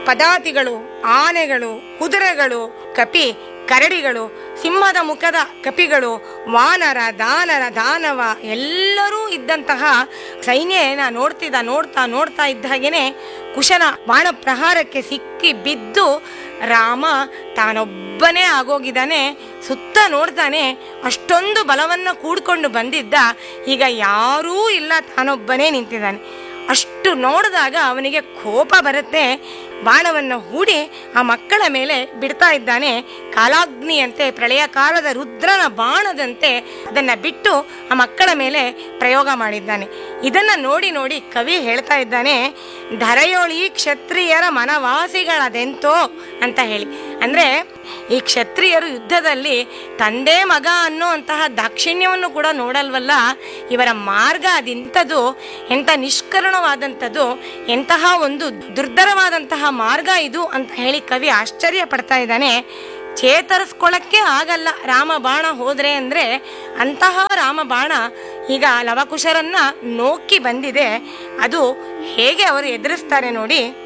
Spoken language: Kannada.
ಪದಾತಿಗಳು ಆನೆಗಳು ಕುದುರೆಗಳು ಕಪಿ ಕರಡಿಗಳು ಸಿಂಹದ ಮುಖದ ಕಪಿಗಳು ವಾನರ ದಾನರ ದಾನವ ಎಲ್ಲರೂ ಇದ್ದಂತಹ ಸೈನ್ಯನ ನೋಡ್ತಿದ್ದ ನೋಡ್ತಾ ನೋಡ್ತಾ ಇದ್ದ ಹಾಗೇನೆ ಕುಶನ ಬಾಣ ಪ್ರಹಾರಕ್ಕೆ ಸಿಕ್ಕಿ ಬಿದ್ದು ರಾಮ ತಾನೊಬ್ಬನೇ ಆಗೋಗಿದ್ದಾನೆ ಸುತ್ತ ನೋಡ್ತಾನೆ ಅಷ್ಟೊಂದು ಬಲವನ್ನ ಕೂಡ್ಕೊಂಡು ಬಂದಿದ್ದ ಈಗ ಯಾರೂ ಇಲ್ಲ ತಾನೊಬ್ಬನೇ ನಿಂತಿದ್ದಾನೆ ಅಷ್ಟು ನೋಡಿದಾಗ ಅವನಿಗೆ ಕೋಪ ಬರುತ್ತೆ ಬಾಣವನ್ನು ಹೂಡಿ ಆ ಮಕ್ಕಳ ಮೇಲೆ ಬಿಡ್ತಾ ಇದ್ದಾನೆ ಕಾಲಾಗ್ನಿಯಂತೆ ಪ್ರಳಯ ಕಾಲದ ರುದ್ರನ ಬಾಣದಂತೆ ಅದನ್ನ ಬಿಟ್ಟು ಆ ಮಕ್ಕಳ ಮೇಲೆ ಪ್ರಯೋಗ ಮಾಡಿದ್ದಾನೆ ಇದನ್ನ ನೋಡಿ ನೋಡಿ ಕವಿ ಹೇಳ್ತಾ ಇದ್ದಾನೆ ಧರೆಯೊಳಿ ಕ್ಷತ್ರಿಯರ ಮನವಾಸಿಗಳದೆಂತೋ ಅಂತ ಹೇಳಿ ಅಂದ್ರೆ ಈ ಕ್ಷತ್ರಿಯರು ಯುದ್ಧದಲ್ಲಿ ತಂದೆ ಮಗ ಅನ್ನೋ ಅಂತಹ ದಾಕ್ಷಿಣ್ಯವನ್ನು ಕೂಡ ನೋಡಲ್ವಲ್ಲ ಇವರ ಮಾರ್ಗ ಅದೆಂಥದ್ದು ಎಂಥ ನಿಷ್ಕರುಣವಾದಂಥದ್ದು ಎಂತಹ ಒಂದು ದುರ್ಧರವಾದಂತಹ ಮಾರ್ಗ ಇದು ಅಂತ ಹೇಳಿ ಕವಿ ಆಶ್ಚರ್ಯ ಪಡ್ತಾ ಇದ್ದಾನೆ ಚೇತರಿಸ್ಕೊಳ್ಳಕ್ಕೆ ಆಗಲ್ಲ ರಾಮ ಬಾಣ ಹೋದ್ರೆ ಅಂದ್ರೆ ಅಂತಹ ರಾಮ ಬಾಣ ಈಗ ಲವಕುಶರನ್ನ ನೋಕ್ಕಿ ಬಂದಿದೆ ಅದು ಹೇಗೆ ಅವರು ಎದುರಿಸ್ತಾರೆ ನೋಡಿ